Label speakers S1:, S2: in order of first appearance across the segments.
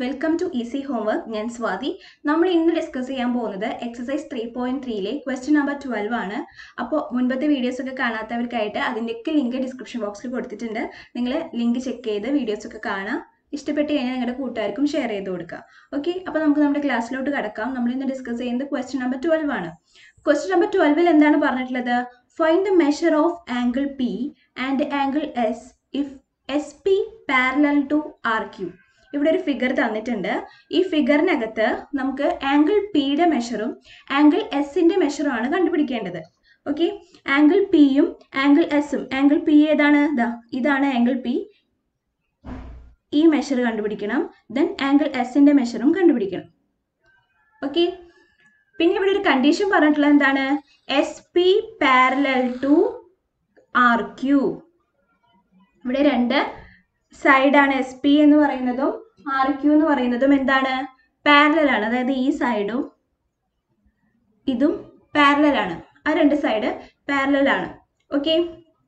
S1: welcome to easy homework ഞാൻ സ്വാതി നമ്മൾ ഇന്ന് ഡിസ്കസ് ചെയ്യാൻ പോകുന്നത് എക്സസൈസ് ത്രീ പോയിന്റ് ത്രീയിലെ ക്വസ്റ്റ്യൻ നമ്പർ ട്വൽവ് ആണ് അപ്പോൾ മുൻപത്തെ വീഡിയോസ് ഒക്കെ കാണാത്തവർക്കായിട്ട് അതിൻ്റെയൊക്കെ ലിങ്ക് ഡിസ്ക്രിപ്ഷൻ ബോക്സിൽ കൊടുത്തിട്ടുണ്ട് നിങ്ങൾ ലിങ്ക് ചെക്ക് ചെയ്ത് വീഡിയോസ് ഒക്കെ കാണാം ഇഷ്ടപ്പെട്ട് കഴിഞ്ഞാൽ നിങ്ങളുടെ കൂട്ടുകാർക്കും ഷെയർ ചെയ്ത് കൊടുക്കുക ഓക്കെ അപ്പോൾ നമുക്ക് നമ്മുടെ ക്ലാസ്സിലോട്ട് കടക്കാം നമ്മൾ ഇന്ന് ഡിസ്കസ് ചെയ്യുന്നത് ക്വസ്റ്റ്യൻ നമ്പർ ട്വൽവ് ആണ് ക്വസ്റ്റ്യൻ നമ്പർ ട്വൽവിൽ എന്താണ് പറഞ്ഞിട്ടുള്ളത് find the measure of angle P and angle S if S P parallel to R Q ഇവിടെ ഒരു ഫിഗർ തന്നിട്ടുണ്ട് ഈ ഫിഗറിനകത്ത് നമുക്ക് ആംഗിൾ പിയുടെ മെഷറും ആംഗിൾ എസിന്റെ മെഷറും ആണ് കണ്ടുപിടിക്കേണ്ടത് ഓക്കെ ആംഗിൾ പിയും ആംഗിൾ എസും ആംഗിൾ പി ഏതാണ് ഇതാ ഇതാണ് ആംഗിൾ പി ഈ മെഷർ കണ്ടുപിടിക്കണം ദെൻ ആംഗിൾ എസിന്റെ മെഷറും കണ്ടുപിടിക്കണം ഓക്കെ പിന്നെ ഇവിടെ ഒരു കണ്ടീഷൻ പറഞ്ഞിട്ടുള്ളത് എന്താണ് S P parallel to R Q ഇവിടെ രണ്ട് സൈഡാണ് എസ് പി എന്ന് പറയുന്നതും ആർ ക്യൂ എന്ന് പറയുന്നതും എന്താണ് പാരലൽ ആണ് അതായത് ഈ സൈഡും ഇതും പാരലൽ ആണ് ആ രണ്ട് സൈഡ് പാരലൽ ആണ് ഓക്കെ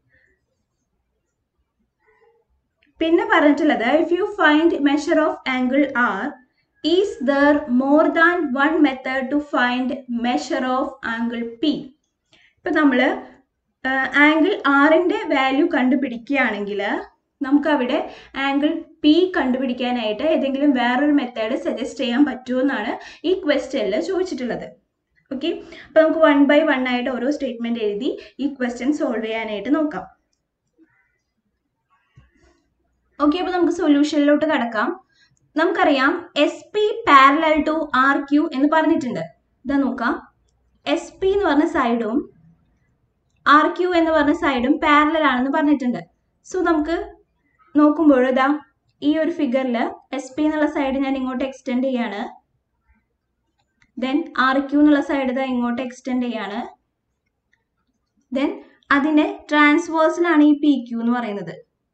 S1: പിന്നെ പറഞ്ഞിട്ടുള്ളത് if you find measure of angle R is there more than one method to find measure of angle P ഇപ്പൊ നമ്മൾ ആംഗിൾ ആറിന്റെ വാല്യൂ കണ്ടുപിടിക്കുകയാണെങ്കിൽ നമുക്ക് അവിടെ ആംഗിൾ പി കണ്ടുപിടിക്കാനായിട്ട് ഏതെങ്കിലും വേറൊരു മെത്തേഡ് സജസ്റ്റ് ചെയ്യാൻ പറ്റുമോ എന്നാണ് ഈ ക്വസ്റ്റ്യനിൽ ചോദിച്ചിട്ടുള്ളത് ഓക്കെ അപ്പൊ നമുക്ക് വൺ ബൈ വൺ ആയിട്ട് ഓരോ സ്റ്റേറ്റ്മെന്റ് എഴുതി ഈ ക്വസ്റ്റ്യൻ സോൾവ് ചെയ്യാനായിട്ട് നോക്കാം ഓക്കെ അപ്പൊ നമുക്ക് സൊല്യൂഷനിലോട്ട് കടക്കാം നമുക്കറിയാം S P parallel to R Q എന്ന് പറഞ്ഞിട്ടുണ്ട് ഇതാ നോക്കാം എസ് പി എന്ന് പറഞ്ഞ സൈഡും ആർ ക്യൂ എന്ന് പറഞ്ഞ സൈഡും പാരലൽ ആണെന്ന് പറഞ്ഞിട്ടുണ്ട് സോ നമുക്ക് നോക്കുമ്പോൾ ഇതാ ഈ ഒരു ഫിഗറിൽ എസ് പി എന്നുള്ള സൈഡ് ഞാൻ ഇങ്ങോട്ട് എക്സ്റ്റെൻഡ് ചെയ്യാണ് ദെൻ ആർ ക്യൂ എന്നുള്ള സൈഡ് ഇതാ ഇങ്ങോട്ട് എക്സ്റ്റെൻഡ് ചെയ്യാണ് ദെൻ അതിന്റെ ട്രാൻസ്വേഴ്സിലാണ് ഈ പി ക്യൂ എന്ന് പറയുന്നത്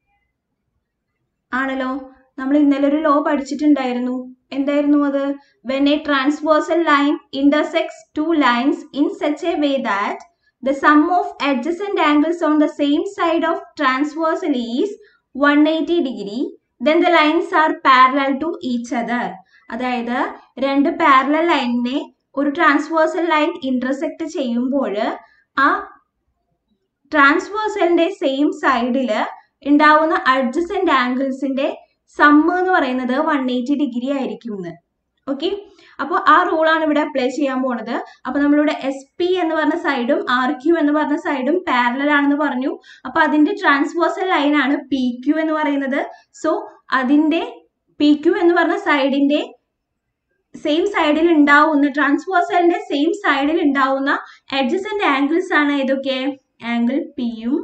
S1: ആണല്ലോ നമ്മൾ ഇന്നലെ ഒരു ലോ പഠിച്ചിട്ടുണ്ടായിരുന്നു എന്തായിരുന്നു അത് when a transversal line intersects two lines in such a way that the sum of adjacent angles on the same side of transversal is 180 degree then the lines are parallel to each other അതായത് രണ്ട് parallel ലൈനിനെ ഒരു transversal line intersect ചെയ്യുമ്പോൾ ആ ട്രാൻസ്വേഴ്സലിന്റെ same സൈഡിൽ ഉണ്ടാവുന്ന adjacent ആംഗിൾസിന്റെ sum എന്ന് പറയുന്നത് വൺ എയ്റ്റി ഡിഗ്രി ആയിരിക്കും എന്ന് ഓക്കെ അപ്പോൾ ആ റൂളാണ് ഇവിടെ അപ്ലൈ ചെയ്യാൻ പോണത് അപ്പൊ നമ്മളിവിടെ എസ് പി എന്ന് പറഞ്ഞ സൈഡും ആർ ക്യു എന്ന് പറഞ്ഞ സൈഡും പാരലൽ ആണെന്ന് പറഞ്ഞു അപ്പൊ അതിന്റെ ട്രാൻസ്വേഴ്സൽ ലൈൻ ആണ് പി ക്യു എന്ന് പറയുന്നത് സോ അതിന്റെ പി ക്യു എന്ന് പറഞ്ഞ സൈഡിന്റെ സെയിം സൈഡിൽ ഉണ്ടാവുന്ന ട്രാൻസ്വേഴ്സലിന്റെ സെയിം സൈഡിൽ ഉണ്ടാവുന്ന അഡ്ജസന്റ് ആംഗിൾസ് ആണ് ഏതൊക്കെ ആംഗിൾ പിയും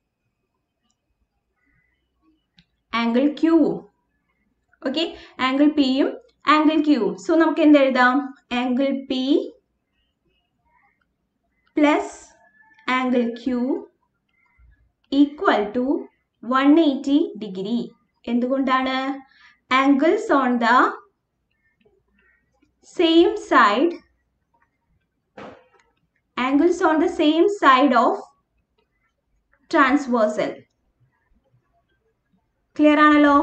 S1: ആംഗിൾ ക്യൂവും ഓക്കെ ആംഗിൾ പിയും ആംഗിൾ ക്യൂ സോ നമുക്ക് എന്ത് എഴുതാം angle P plus angle Q equal to one eighty degree എന്തുകൊണ്ടാണ് angles on the same side angles on the same side of transversal clear ആണല്ലോ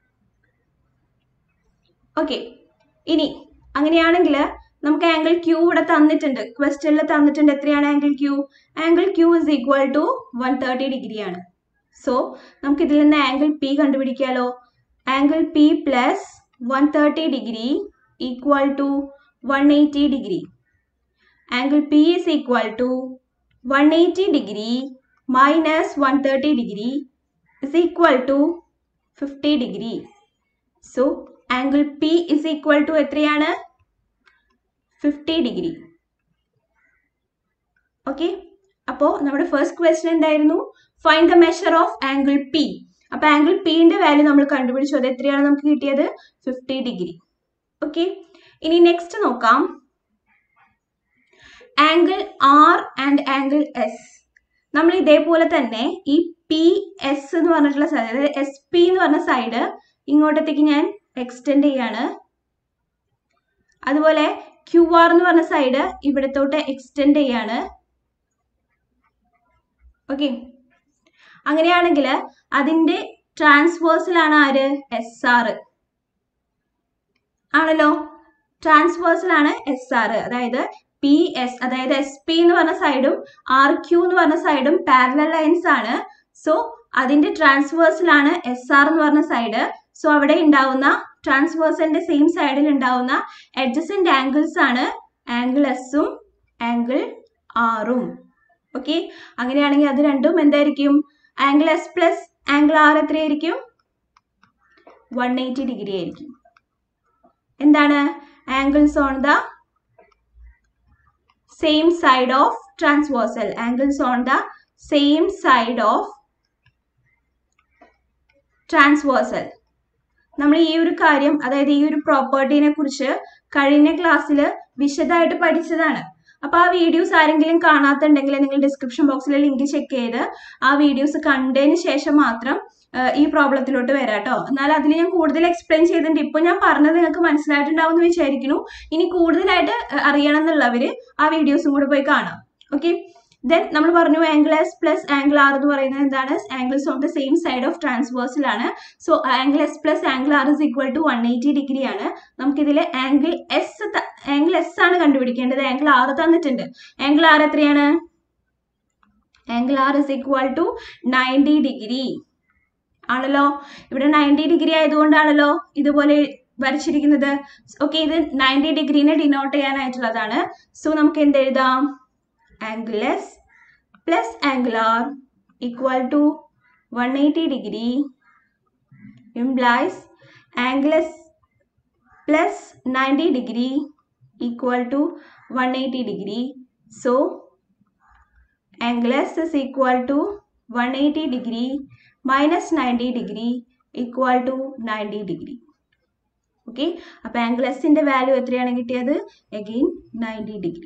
S1: ഓക്കെ ഇനി അങ്ങനെയാണെങ്കിൽ നമുക്ക് ആംഗിൾ ക്യൂ ഇവിടെ തന്നിട്ടുണ്ട് ക്വസ്റ്റനിൽ തന്നിട്ടുണ്ട് എത്രയാണ് angle Q angle Q is equal to one thirty degree ആണ് സോ നമുക്ക് ഇതിൽ നിന്ന് ആംഗിൾ പി കണ്ടുപിടിക്കാലോ angle P plus one thirty degree equal to one eighty degree angle P is equal to one eighty degree minus one thirty degree is equal to fifty degree so angle P is equal to എത്രയാണ് fifty degree okay അപ്പോൾ നമ്മുടെ first question എന്തായിരുന്നു find the measure of angle P അപ്പൊ angle പിന്റെ value നമ്മൾ കണ്ടുപിടിച്ചു അത് എത്രയാണ് നമുക്ക് കിട്ടിയത് ഫിഫ്റ്റി ഡിഗ്രി ഓക്കെ ഇനി നെക്സ്റ്റ് നോക്കാം angle R and angle S നമ്മൾ ഇതേപോലെ തന്നെ ഈ പി എസ് എന്ന് പറഞ്ഞിട്ടുള്ള സൈഡ് അതായത് എസ് പി എന്ന് പറഞ്ഞ സൈഡ് ഇങ്ങോട്ടത്തേക്ക് ഞാൻ എക്സ്റ്റെൻഡ് ചെയ്യാണ് അതുപോലെ ക്യു ആർ എന്ന് പറഞ്ഞ സൈഡ് ഇവിടത്തോട്ട് എക്സ്റ്റെൻഡ് ചെയ്യാണ് ഓക്കെ അങ്ങനെയാണെങ്കിൽ അതിന്റെ ട്രാൻസ്വേഴ്സിലാണ് ആര് എസ് ആർ ആണല്ലോ ട്രാൻസ്വേഴ്സൽ ആണ് എസ് ആർ അതായത് പി എസ് അതായത് എസ് പി എന്ന് പറഞ്ഞ സൈഡും ആർ ക്യൂ എന്ന് പറഞ്ഞ സൈഡും പാരലൽ ലൈൻസ് ആണ് സോ അതിന്റെ ട്രാൻസ്വേഴ്സിലാണ് എസ് ആർ എന്ന് പറഞ്ഞ സൈഡ് സോ അവിടെ ഉണ്ടാവുന്ന ട്രാൻസ്വേഴ്സലിന്റെ സെയിം സൈഡിൽ ഉണ്ടാവുന്ന അഡ്ജസന്റ് ആംഗിൾസ് ആണ് ആംഗിൾ എസും ആംഗിൾ ആറും ഓക്കെ അങ്ങനെയാണെങ്കിൽ അത് രണ്ടും എന്തായിരിക്കും angle S plus angle R എത്രയായിരിക്കും വൺ എയ്റ്റി ഡിഗ്രി ആയിരിക്കും എന്താണ് angles on the same side of transversal angles on the same side of transversal നമ്മൾ ഈ ഒരു കാര്യം അതായത് ഈ ഒരു പ്രോപ്പർട്ടീനെ കുറിച്ച് കഴിഞ്ഞ ക്ലാസ്സിൽ വിശദമായിട്ട് പഠിച്ചതാണ് അപ്പൊ ആ വീഡിയോസ് ആരെങ്കിലും കാണാത്തുണ്ടെങ്കിൽ നിങ്ങൾ ഡിസ്ക്രിപ്ഷൻ ബോക്സിലെ ലിങ്ക് ചെക്ക് ചെയ്ത് ആ വീഡിയോസ് കണ്ടതിന് ശേഷം മാത്രം ഈ പ്രോബ്ലത്തിലോട്ട് വരാം കേട്ടോ എന്നാൽ അതിൽ ഞാൻ കൂടുതൽ എക്സ്പ്ലെയിൻ ചെയ്തിട്ടുണ്ട് ഇപ്പൊ ഞാൻ പറഞ്ഞത് നിങ്ങൾക്ക് മനസ്സിലായിട്ടുണ്ടാവും എന്ന് വിചാരിക്കുന്നു ഇനി കൂടുതലായിട്ട് അറിയണം എന്നുള്ളവര് ആ വീഡിയോസും കൂടെ പോയി കാണാം ഓക്കെ ദെൻ നമ്മൾ പറഞ്ഞു angle S plus angle R എന്ന് പറയുന്നത് എന്താണ് angles of the same side of ട്രാൻസ്വേഴ്സിലാണ് so angle S plus angle R is equal to one eighty degree ആണ് നമുക്കിതിൽ ആംഗിൾ എസ് ആംഗിൾ എസ് ആണ് കണ്ടുപിടിക്കേണ്ടത് ആംഗിൾ ആർ തന്നിട്ടുണ്ട് ആംഗിൾ ആർ എത്രയാണ് angle R is equal to ninety degree ആണല്ലോ ഇവിടെ ninety degree ആയതുകൊണ്ടാണല്ലോ ഇതുപോലെ വരച്ചിരിക്കുന്നത് ഓക്കെ ഇത് നയൻറ്റി ഡിഗ്രീനെ ഡിനോട്ട് ചെയ്യാനായിട്ടുള്ളതാണ് സോ നമുക്ക് എന്ത് എഴുതാം angle S plus angle R equal to one eighty degree implies angle S plus ninety degree equal to one eighty degree so angle S is equal to one eighty degree minus ninety degree equal to ninety degree okay അപ്പൊ angle എസിന്റെ value എത്രയാണ് കിട്ടിയത് again ninety degree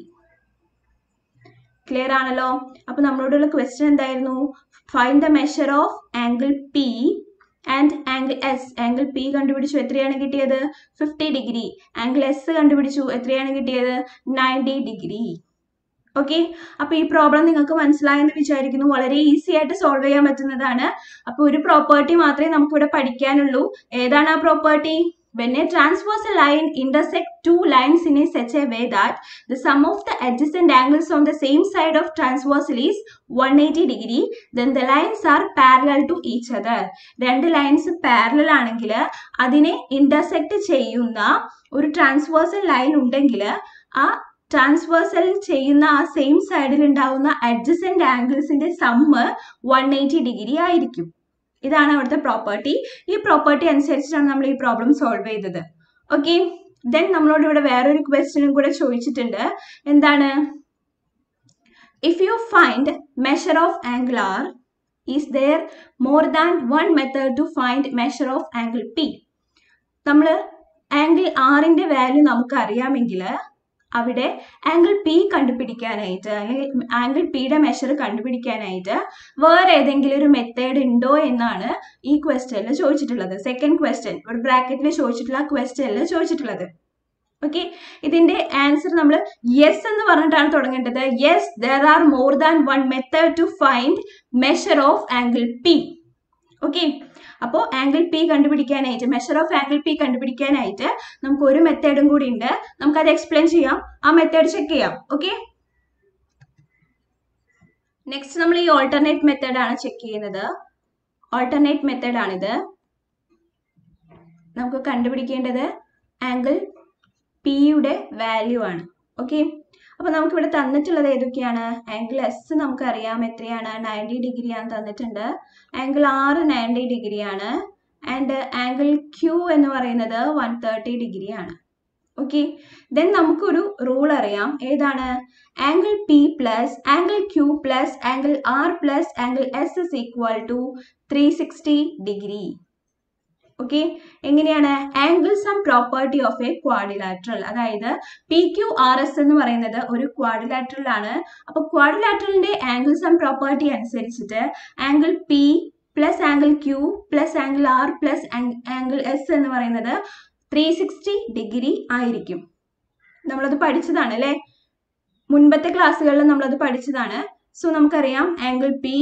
S1: clear ആണല്ലോ അപ്പൊ നമ്മളോടുള്ള question എന്തായിരുന്നു find the measure of angle P and angle S angle P കണ്ടുപിടിച്ചു എത്രയാണ് കിട്ടിയത് ഫിഫ്റ്റി ഡിഗ്രി ആംഗിൾ എസ് കണ്ടുപിടിച്ചു എത്രയാണ് കിട്ടിയത് നയൻറ്റി ഡിഗ്രി ഓക്കെ അപ്പൊ ഈ പ്രോബ്ലം നിങ്ങൾക്ക് മനസ്സിലായെന്ന് വിചാരിക്കുന്നു വളരെ ഈസി ആയിട്ട് സോൾവ് ചെയ്യാൻ പറ്റുന്നതാണ് അപ്പൊ ഒരു പ്രോപ്പർട്ടി മാത്രമേ നമുക്ക് ഇവിടെ പഠിക്കാനുള്ളൂ ഏതാണ് ആ property when a transversal line intersect two lines in a such a way that the sum of the adjacent angles on the same side of transversal is 180 degree then the lines are parallel to each other രണ്ട് lines parallel ആണെങ്കിൽ അതിനെ intersect ചെയ്യുന്ന ഒരു transversal line ഉണ്ടെങ്കിൽ ആ transversal ചെയ്യുന്ന ആ same സൈഡിൽ ഉണ്ടാവുന്ന അഡ്ജസെന്റ് ആംഗിൾസിന്റെ സമ്മ് വൺ എയ്റ്റി ഡിഗ്രി ആയിരിക്കും ഇതാണ് അവിടുത്തെ പ്രോപ്പർട്ടി ഈ പ്രോപ്പർട്ടി അനുസരിച്ചിട്ടാണ് നമ്മൾ ഈ പ്രോബ്ലം സോൾവ് ചെയ്തത് ഓക്കെ ദെൻ നമ്മളോട് ഇവിടെ വേറൊരു ക്വസ്റ്റ്യനും കൂടെ ചോദിച്ചിട്ടുണ്ട് എന്താണ് if you find measure of angle R is there more than one method to find measure of angle P നമ്മൾ ആംഗിൾ ആറിന്റെ വാല്യൂ നമുക്ക് അറിയാമെങ്കിൽ അവിടെ ആംഗിൾ പി കണ്ടുപിടിക്കാനായിട്ട് അല്ലെങ്കിൽ ആംഗിൾ പിയുടെ മെഷർ കണ്ടുപിടിക്കാനായിട്ട് വേറെ ഏതെങ്കിലും ഒരു മെത്തേഡ് ഉണ്ടോ എന്നാണ് ഈ ക്വസ്റ്റ്യനിൽ ചോദിച്ചിട്ടുള്ളത് സെക്കൻഡ് ക്വസ്റ്റ്യൻ ഒരു ബ്രാക്കറ്റിൽ ചോദിച്ചിട്ടുള്ള ക്വസ്റ്റ്യനിൽ ചോദിച്ചിട്ടുള്ളത് ഓക്കെ ഇതിന്റെ ആൻസർ നമ്മൾ യെസ് എന്ന് പറഞ്ഞിട്ടാണ് തുടങ്ങേണ്ടത് yes there are more than one method to find measure of angle P okay അപ്പോൾ ആംഗിൾ പി കണ്ടുപിടിക്കാനായിട്ട് മെഷർ ഓഫ് ആംഗിൾ പി കണ്ടുപിടിക്കാനായിട്ട് നമുക്ക് ഒരു മെത്തേഡും കൂടി ഉണ്ട് നമുക്ക് അത് എക്സ്പ്ലെയിൻ ചെയ്യാം ആ മെത്തേഡ് ചെക്ക് ചെയ്യാം ഓക്കെ നെക്സ്റ്റ് നമ്മൾ ഈ ഓൾട്ടർനേറ്റ് മെത്തേഡ് ആണ് ചെക്ക് ചെയ്യുന്നത് ഓൾട്ടർനേറ്റ് മെത്തേഡ് ആണിത് നമുക്ക് കണ്ടുപിടിക്കേണ്ടത് ആംഗിൾ പിയുടെ വാല്യൂ ആണ് ഓക്കെ അപ്പൊ നമുക്ക് ഇവിടെ തന്നിട്ടുള്ളത് ഏതൊക്കെയാണ് ആംഗിൾ എസ് നമുക്ക് അറിയാം എത്രയാണ് നയൻറ്റി ഡിഗ്രി ആണ് തന്നിട്ടുണ്ട് ആംഗിൾ ആറ് നയൻറ്റി ഡിഗ്രി ആണ് ആൻഡ് ആംഗിൾ ക്യൂ എന്ന് പറയുന്നത് വൺ തേർട്ടി ഡിഗ്രി ആണ് ഓക്കെ ദെൻ നമുക്കൊരു റൂൾ അറിയാം ഏതാണ് angle P plus angle Q plus angle R plus angle S is equal to three sixty degree okay എങ്ങനെയാണ് angle sum property of a quadrilateral അതായത് P Q R S എന്ന് പറയുന്നത് ഒരു quadrilateral ആണ് അപ്പൊ ക്വാഡിലാറ്ററലിന്റെ ആംഗിൾ സം പ്രോപ്പർട്ടി അനുസരിച്ചിട്ട് angle P plus angle Q plus angle R plus angle S എന്ന് പറയുന്നത് ത്രീ സിക്സ്റ്റി ഡിഗ്രി ആയിരിക്കും നമ്മളത് പഠിച്ചതാണ് അല്ലെ മുൻപത്തെ ക്ലാസ്സുകളിൽ നമ്മളത് പഠിച്ചതാണ് സോ നമുക്കറിയാം angle P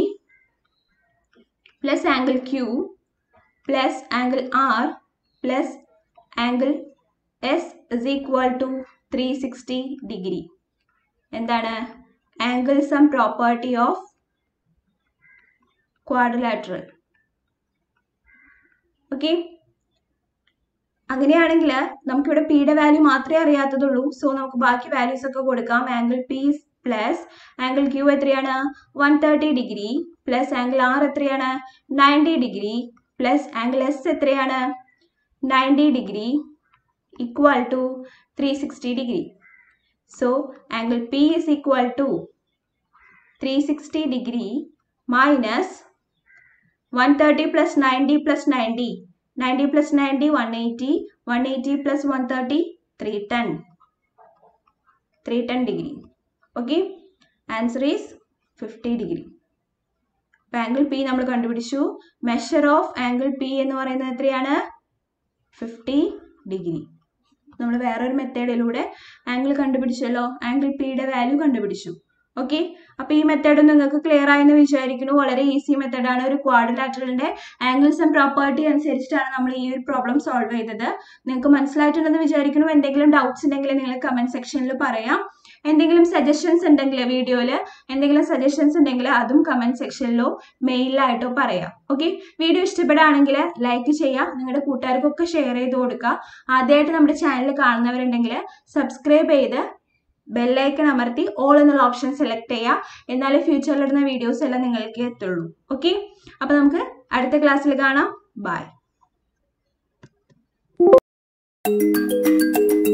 S1: plus angle Q plus angle R plus angle S is equal to three sixty degree എന്താണ് angle sum property of quadrilateral okay അങ്ങനെയാണെങ്കിൽ നമുക്കിവിടെ പിയുടെ വാല്യൂ മാത്രമേ അറിയാത്തതുള്ളൂ സോ നമുക്ക് ബാക്കി വാല്യൂസ് ഒക്കെ കൊടുക്കാം angle P plus angle Q എത്രയാണ് one thirty degree plus angle R എത്രയാണ് ninety degree plus angle S എത്രയാണ് ninety degree equal to three sixty degree so angle P is equal to three sixty degree minus one thirty plus ninety plus ninety 90 plus 90 180 180 plus 130 310 310 degree okay answer is 50 degree അപ്പോൾ angle P നമ്മൾ കണ്ടുപിടിച്ചു measure of angle P എന്ന് പറയുന്നത് എത്രയാണ് fifty degree നമ്മൾ വേറൊരു മെത്തേഡിലൂടെ angle കണ്ടുപിടിച്ചല്ലോ ആംഗിൾ പിയുടെ വാല്യൂ കണ്ടുപിടിച്ചു ഓക്കെ അപ്പൊ ഈ മെത്തേഡ് നിങ്ങൾക്ക് ക്ലിയർ ആയെന്ന് വിചാരിക്കുന്നു വളരെ ഈസി മെത്തേഡാണ് ഒരു ക്വാഡ്രിലാറ്ററലിന്റെ ആംഗിൾസ് ആൻഡ് പ്രോപ്പർട്ടി അനുസരിച്ചിട്ടാണ് നമ്മൾ ഈ ഒരു പ്രോബ്ലം സോൾവ് ചെയ്തത് നിങ്ങൾക്ക് മനസ്സിലായിട്ടുണ്ടെന്ന് വിചാരിക്കുന്നു എന്തെങ്കിലും ഡൗട്ട്സ് ഉണ്ടെങ്കിൽ നിങ്ങൾ കമന്റ് സെക്ഷനിൽ പറയാം എന്തെങ്കിലും സജഷൻസ് ഉണ്ടെങ്കിൽ വീഡിയോയിൽ എന്തെങ്കിലും സജഷൻസ് ഉണ്ടെങ്കിൽ അതും കമന്റ് സെക്ഷനിലോ മെയിലായിട്ടോ പറയാം ഓക്കെ വീഡിയോ ഇഷ്ടപ്പെടുകയാണെങ്കിൽ ലൈക്ക് ചെയ്യുക നിങ്ങളുടെ കൂട്ടുകാർക്കൊക്കെ ഷെയർ ചെയ്ത് കൊടുക്കുക ആദ്യമായിട്ട് നമ്മുടെ ചാനൽ കാണുന്നവരുണ്ടെങ്കിൽ സബ്സ്ക്രൈബ് ചെയ്ത് ബെല്ലൈക്കൺ അമർത്തി ഓൾ എന്നുള്ള ഓപ്ഷൻ സെലക്ട് ചെയ്യുക എന്നാലേ ഫ്യൂച്ചറിൽ ഇടുന്ന വീഡിയോസ് എല്ലാം നിങ്ങൾക്ക് എത്തുള്ളൂ ഓക്കെ അപ്പൊ നമുക്ക് അടുത്ത ക്ലാസ്സിൽ കാണാം ബൈ